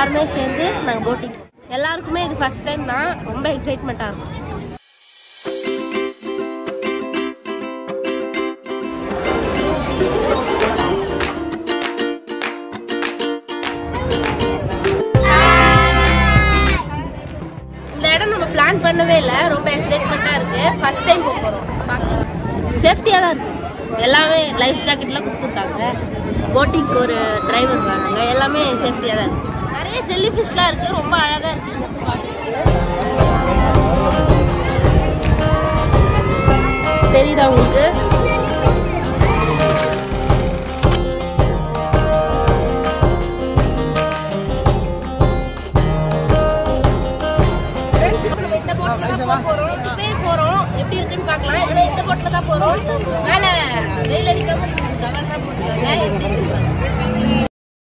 எல்லாருமே சேர்ந்து நாங்கள் போட்டிங் எல்லாருக்குமே இது ஃபர்ஸ்ட் டைம் தான் ரொம்ப எக்ஸைட்மெண்ட்டாக இருக்கும் இந்த இடம் நம்ம பிளான் பண்ணவே இல்லை ரொம்ப எக்ஸைட்மெண்ட்டாக இருக்கு ஃபர்ஸ்ட் டைம் போக போகிறோம் பார்க்கலாம் சேஃப்டியாக தான் இருக்கு எல்லாமே லைஃப் ஜாக்கெட்லாம் கொடுத்துருக்காங்க போட்டிங்க்கு ஒரு டிரைவர் வராங்க எல்லாமே சேஃப்டியாக தான் இருக்கு நிறைய ஜெல்லி ஃபிஷ்லாம் இருக்கு ரொம்ப அழகாக இருக்கு இங்க பார்க்கறதுக்கு. தெரியுதா உங்களுக்கு Friends, இப்ப நம்ம இந்த boat ல தான் போக போறோம். இப்பயே போறோம். எப்படி இருக்குன்னு பார்க்கலாம். ஏன்னா இந்த boat ல தான் போறோம். மேல வெயில் அடிக்காம cover தான் போட்டிருக்காங்க. எப்படி இருக்குன்னு பாருங்க.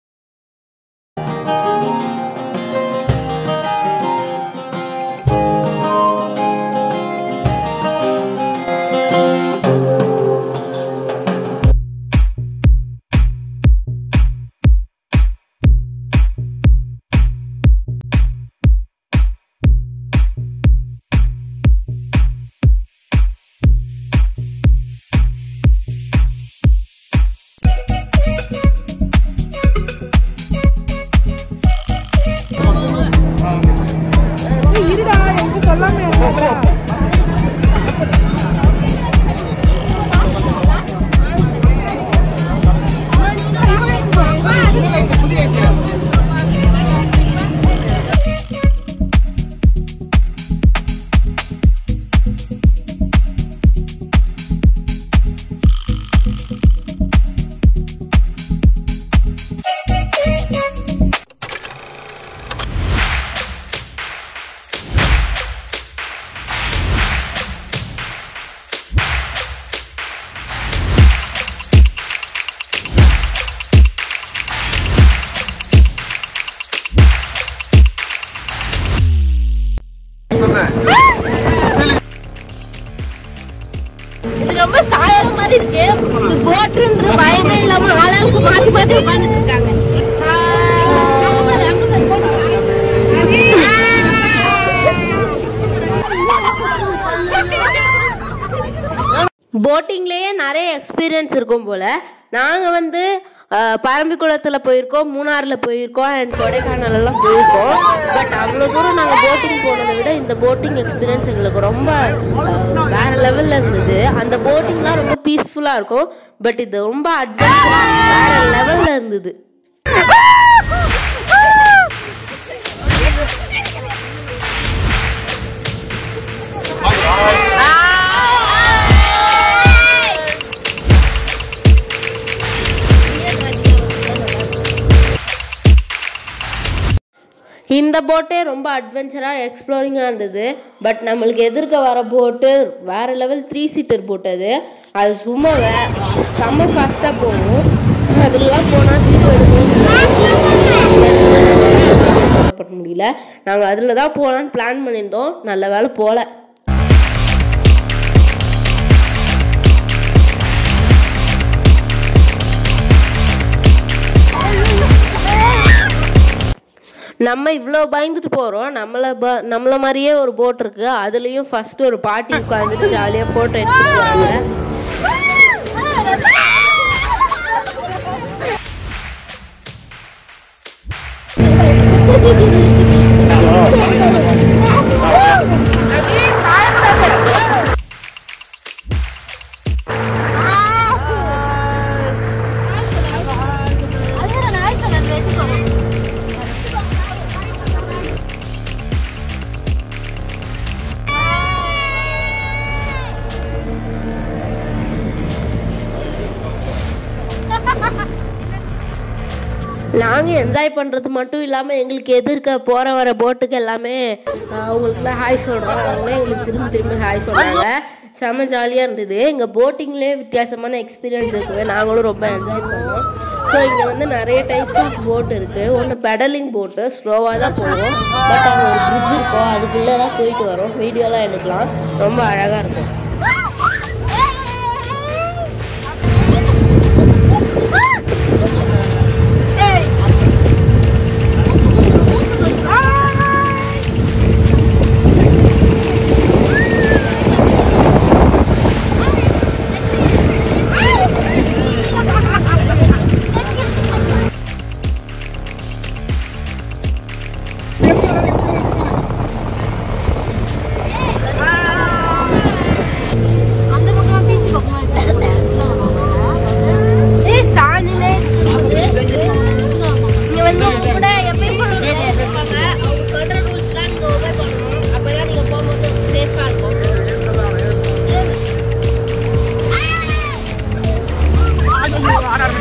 இது ரொம்ப சாயற மாதிரி இருக்கு இது போட்டுன்ற பயமே இல்லாம ஆளாளுக்கு மாத்தி மாத்தி உட்கார்ந்துட்டு இருக்காங்க ஆஹ் அங்க பாரு, அங்க பாரு, போட்டு. போட்டிங்லேயே நிறைய எக்ஸ்பீரியன்ஸ் இருக்கும் போல நாங்கள் வந்து அஹ், பரம்பிக்குளத்தில் போயிருக்கோம் மூணாறில் போயிருக்கோம் அண்ட் கொடைக்கானல் எல்லாம் போயிருக்கோம் பட் அவ்வளோ தூரம் நாங்கள் போட்டிங் போனதை விட இந்த போட்டிங் எக்ஸ்பீரியன்ஸ் எங்களுக்கு ரொம்ப அஹ், வேற லெவலில் இருந்தது அந்த போட்டிங்லாம் ரொம்ப பீஸ்ஃபுல்லாக இருக்கும் பட் இது ரொம்ப அட்வான்ஸ் வேற லெவலில் இருந்தது இந்த போட்டே ரொம்ப அட்வென்ச்சராக எக்ஸ்ப்ளோரிங்காக இருந்தது பட் நம்மளுக்கு எதிர்க்க வர போட்டு வேற லெவல் த்ரீ சீட்டர் போட்டு அது அது சும்மா வே செம்ம ஃபாஸ்ட்டாக போகும் அதெல்லாம் போனால் வீடியோ எடுக்க பண்ண முடியல நாங்கள் அதில் தான் போகலான்னு பிளான் பண்ணியிருந்தோம் நல்ல வேலை போகல நம்ம இவ்வளோ பயந்துட்டு போகிறோம் நம்மளை ப நம்மள மாதிரியே ஒரு போட் இருக்கு அதுலேயும் ஃபர்ஸ்ட் ஒரு பாட்டி உட்காந்துட்டு ஜாலியாக ஃபோட்டோ எடுத்துட்டு போகிறாங்க நாங்கள் என்ஜாய் பண்ணுறது மட்டும் இல்லாமல் எங்களுக்கு எதிர்க்க போகிற வர போட்டுக்கு எல்லாமே ஆஹ், அவங்களுக்குலாம் ஹாய் சொல்கிறோம் அவங்களே எங்களுக்கு திரும்பி திரும்பி ஹாய் சொல்கிறாங்க செம்ம ஜாலியாக இருந்தது எங்கள் போட்டிங்லேயே வித்தியாசமான எக்ஸ்பீரியன்ஸ் இருக்குது நாங்களும் ரொம்ப என்ஜாய் பண்ணோம் ஸோ இங்கே வந்து நிறைய டைப்ஸ் ஆஃப் போட் இருக்குது ஒன்று பெடலிங் போட்டு ஸ்லோவாக தான் போகும் பட் அங்கே ஒரு பிரிட்ஜ் இருக்கும் அதுக்குள்ளே தான் போயிட்டு வரோம் வீடியோலாம் எடுக்கலாம் ரொம்ப அழகாக இருக்கும்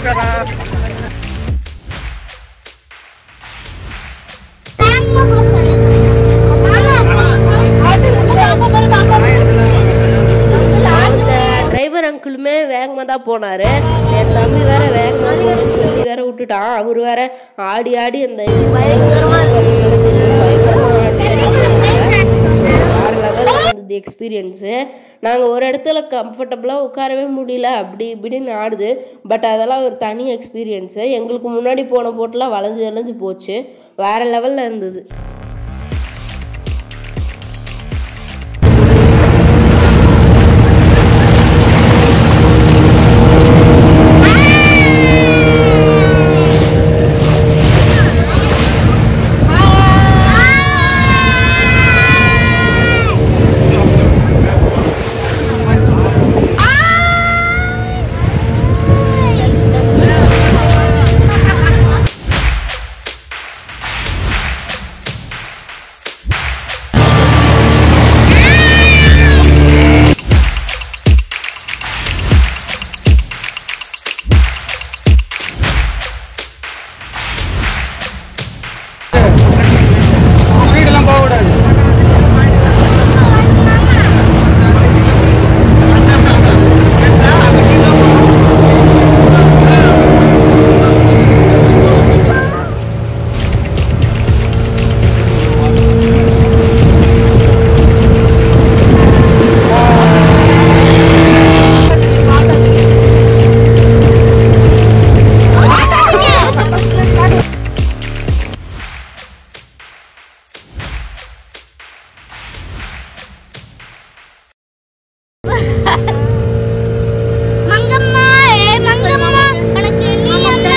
அந்த டிரைவர் அங்கிளுமே வேகமாக தான் போனார் என் தம்பி வேற வேகமாக போகணும்னு சொல்லி வேற விட்டுட்டான் அவர் வேற ஆடி ஆடி அந்த பயங்கரமாக வேறு லெவலில் இருந்தது எக்ஸ்பீரியன்ஸு நாங்கள் ஒரு இடத்துல கம்ஃபர்டபுளாக உட்காரவே முடியல அப்படி இப்படின்னு ஆடுது பட் அதெல்லாம் ஒரு தனி எக்ஸ்பீரியன்ஸு எங்களுக்கு முன்னாடி போன போட்டெலாம் வளைஞ்சு வளைஞ்சு போச்சு வேறு லெவலில் இருந்தது ஸ்பீடெல்லாம் போகக்கூடாது மங்கம்மா ஏ மங்கம்மா உனக்கு நீ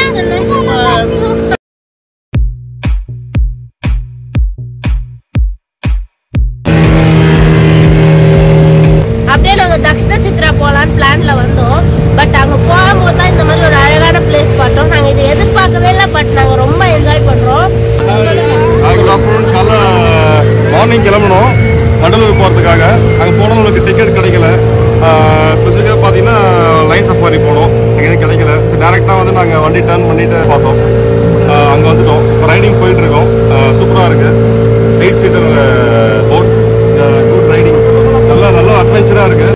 அப்படியே நாங்கள் தக்ஷண சித்ரா போகலான்னு பிளான்ல வந்தோம் பட் அங்கே போகும்போது தான் இந்த மாதிரி ஒரு அழகான பிளேஸ் பார்த்தோம் நாங்கள் இதை எதிர்பார்க்கவே இல்லை பட் நாங்கள் ரொம்ப என்ஜாய் பண்ணுறோம் குட் ஆஃப்டர்நூன் காலைல மார்னிங் கிளம்பணும் வண்டலூர் போகிறதுக்காக அங்கே போனவங்களுக்கு டிக்கெட் கிடைக்கல ஸ்பெசிஃபிக்காக பார்த்தீங்கன்னா லைன் சஃபாரி போனோம் எங்கேயும் கிடைக்கல ஸோ டேரெக்டாக வந்து நாங்கள் வண்டி டர்ன் பண்ணிட்டு பார்த்தோம் அங்கே வந்துட்டோம் ரைடிங் போயிட்டு இருக்கோம் சூப்பராக இருக்குது eight seater boat good riding நல்லா நல்லா அட்வென்ச்சராக இருக்குது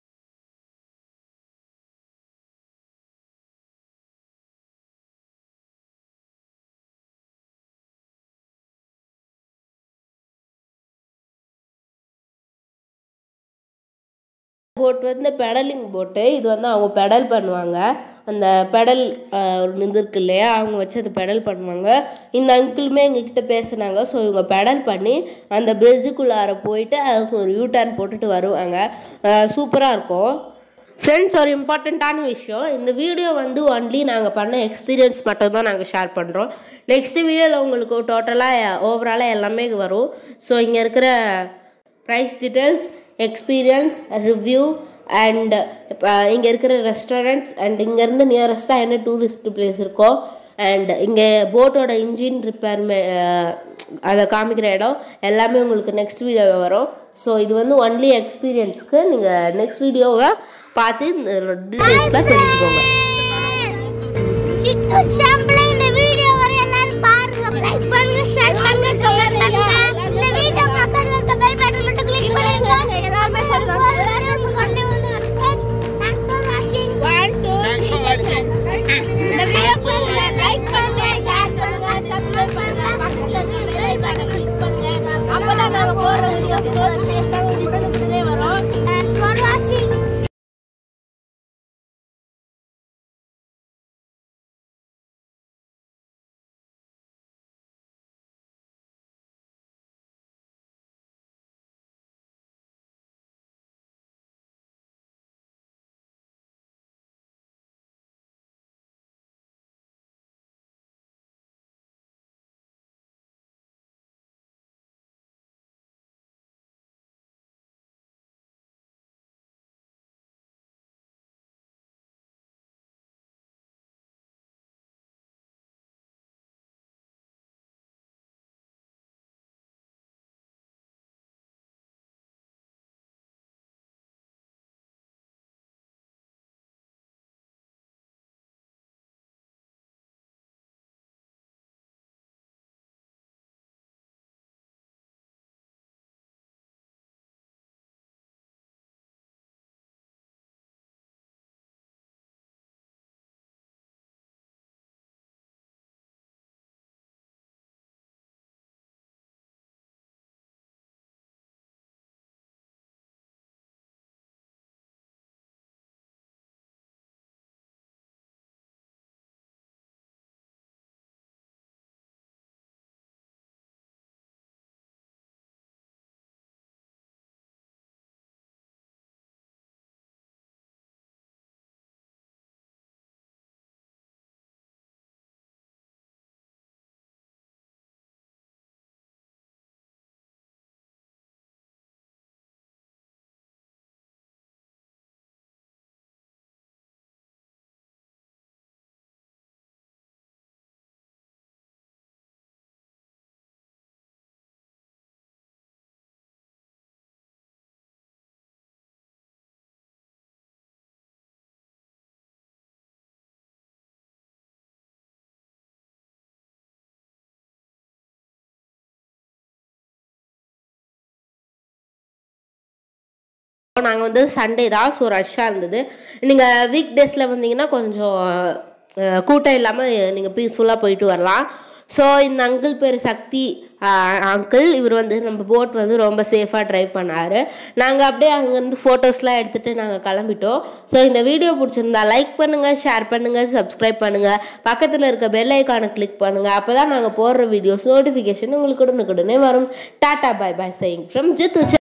போட் வந்து பெடலிங் போட்டு இது வந்து அவங்க பெடல் பண்ணுவாங்க அந்த பெடல் ஒரு இது இருக்கு இல்லையா அவங்க வச்சு அது பெடல் பண்ணுவாங்க இந்த அங்கிளுமே எங்ககிட்ட பேசுனாங்க ஸோ இவங்க பெடல் பண்ணி அந்த பிரிட்ஜுக்குள்ளார போயிட்டு அதுக்கு ஒரு யூ டர்ன் போட்டுட்டு வருவாங்க சூப்பராக இருக்கும் ஃப்ரெண்ட்ஸ் ஒரு இம்பார்ட்டண்ட்டான விஷயம் இந்த வீடியோ வந்து ஒன்லி நாங்கள் பண்ண எக்ஸ்பீரியன்ஸ் மட்டும் தான் நாங்கள் ஷேர் பண்ணுறோம் நெக்ஸ்ட் வீடியோவில் உங்களுக்கு டோட்டலாக ஓவராலாக எல்லாமே வரும் ஸோ இங்கே இருக்கிற price details experience review and இப்போ இங்கே இருக்கிற ரெஸ்டாரண்ட்ஸ் அண்ட் இங்கேருந்து நியரஸ்ட்டாக என்ன டூரிஸ்ட் பிளேஸ் இருக்கோ அண்ட் இங்கே போட்டோட இன்ஜின் ரிப்பேர் அதை காமிக்கிற இடம் எல்லாமே உங்களுக்கு நெக்ஸ்ட் வீடியோவில் வரும் ஸோ இது வந்து ஒன்லி எக்ஸ்பீரியன்ஸ்க்கு நீங்கள் நெக்ஸ்ட் வீடியோவை பார்த்து இந்த டீட்டெயில்ஸ்லாம் தெரிஞ்சுக்கோங்க சிட்டு சாம்பிள இந்த வீடியோ வர எல்லாரும் பாருங்க லைக் பண்ணுங்க ஷேர் பண்ணுங்க கமெண்ட் பண்ணுங்க இந்த வீடியோ பக்கத்துல இருக்க பெல் பட்டன் மட்டும் கிளிக் பண்ணுங்க எல்லாரும் சொல்லுங்க வீடியோஸ் கொண்டு வந்து தேங்க்ஸ் ஃபார் வாட்சிங் 1 2 3 இந்த வீடியோ பிடிச்சிருந்தா லைக் பண்ணுங்க ஷேர் பண்ணுங்க சப்ஸ்கிரைப் பண்ணுங்க பக்கத்துல இருக்க பெல் ஐகானை கிளிக் பண்ணுங்க அப்பதான் நாங்க போடுற வீடியோஸ் நோட்டிஃபிகேஷன் உங்களுக்கு வரும் தேங்க்ஸ் ஃபார் வாட்சிங் நாங்கள் வந்து சண்டே தான் ஸோ ரஷ்ஷாக இருந்தது நீங்கள் வீக் டேஸில் வந்தீங்கன்னா கொஞ்சம் அஹ், கூட்டம் இல்லாமல் நீங்கள் பீஸ்ஃபுல்லாக போயிட்டு வரலாம் ஸோ இந்த அங்கிள் பேர் சக்தி அங்கிள் இவர் வந்து நம்ம போட் வந்து ரொம்ப சேஃபாக ட்ரைவ் பண்ணார் நாங்கள் அப்படியே அங்கேருந்து ஃபோட்டோஸ்லாம் எடுத்துகிட்டு நாங்கள் கிளம்பிட்டோம் ஸோ இந்த வீடியோ பிடிச்சிருந்தா லைக் பண்ணுங்கள் ஷேர் பண்ணுங்கள் சப்ஸ்கிரைப் பண்ணுங்கள் பக்கத்தில் இருக்க பெல் ஐக்கானை கிளிக் பண்ணுங்கள் அப்போ தான் நாங்கள் போடுற வீடியோஸ் நோட்டிஃபிகேஷன் உங்களுக்கு உடனுக்குடனே வரும் tata bye bye signing from Jitu